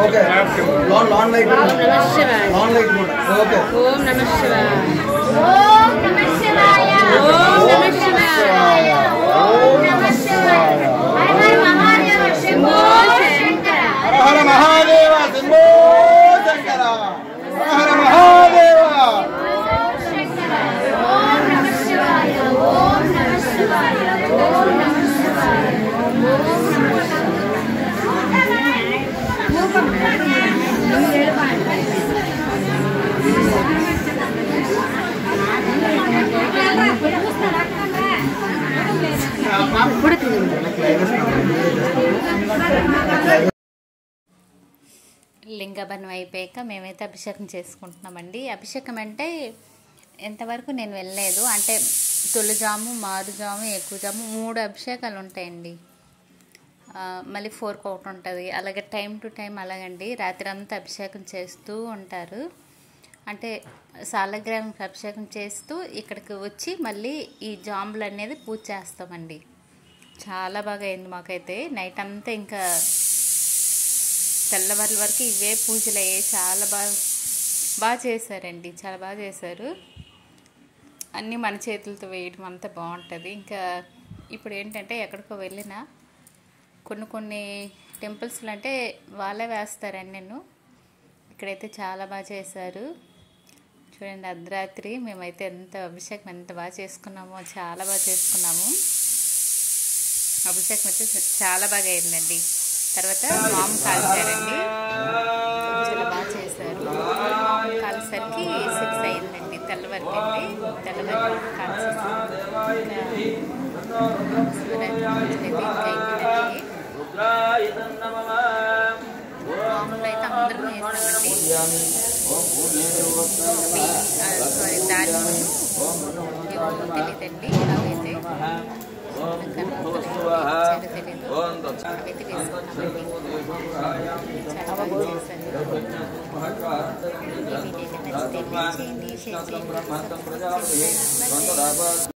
okay lawn lawn light ఓం నమ శివాయ లాన్ లైట్ కూడా ఓకే ఓం నమ శివాయ ఓం నమ శివాయ ఓం నమ శివాయ ఓం నమ శివాయ హర హర మహాదేవ శంభో శంకర హర మహాదేవ శంభో శంకర హర మహాదేవ ఓం నమ శివాయ ఓం నమ శివాయ ఓం నమ శివాయ ఇప్పుడు తింది లింగబనం అయిపోయాక మేమైతే అభిషేకం చేసుకుంటున్నామండి అభిషేకం అంటే ఎంతవరకు నేను వెళ్ళలేదు అంటే తొలిజాము మారుజాము ఎక్కువ జాము మూడు అభిషేకాలు ఉంటాయండి ఆ, మళ్ళీ ఫోర్కి ఒకటి ఉంటుంది అలాగే టైం టు టైం అలాగండి రాత్రి అంతా అభిషేకం చేస్తూ ఉంటారు అంటే సాలగ్రామంకి అభిషేకం చేస్తూ ఇక్కడికి వచ్చి మళ్ళీ ఈ జాంబులు అనేది పూజ చేస్తామండి చాలా బాగా అయింది మాకైతే నైట్ అంతా ఇంకా తెల్లవారుల వరకు ఇవే పూజలు అయ్యాయి చాలా బాగా బాగా చేశారండి చాలా బాగా చేశారు అన్నీ మన చేతులతో వేయడం అంతా బాగుంటుంది ఇంకా ఇప్పుడు ఏంటంటే ఎక్కడికో వెళ్ళినా కొన్ని కొన్ని టెంపుల్స్లో అంటే వాళ్ళే వేస్తారండి నేను ఇక్కడైతే చాలా బాగా చేశారు చూడండి అర్ధరాత్రి మేమైతే ఎంత అభిషేకం ఎంత బాగా చేసుకున్నామో చాలా బాగా చేసుకున్నాము అభిషేకం అయితే చాలా బాగా అయిందండి తర్వాత మాము కాల్చారండి చాలా బాగా చేశారు మాము కాల్చేసరికి సిక్స్ అయిందండి తెల్లవారికి అండి తెల్లవారి మాము కాల్చేసారు ఇంకా శివరాత్రి పూజలు అయితే ఇంకా అయిపోయిందండి మామూలు అయితే అందరం చేస్తామండి సారీ దాని ఏమో తెలియదండి అవైతే తెలియదు అవైతే వేసుకున్నామండి చాలా బాగా చేశారు ఈ వీడియో నచ్చితే లైక్ చేయండి షేర్ చేయండి సబ్స్క్రైబ్ చేయండి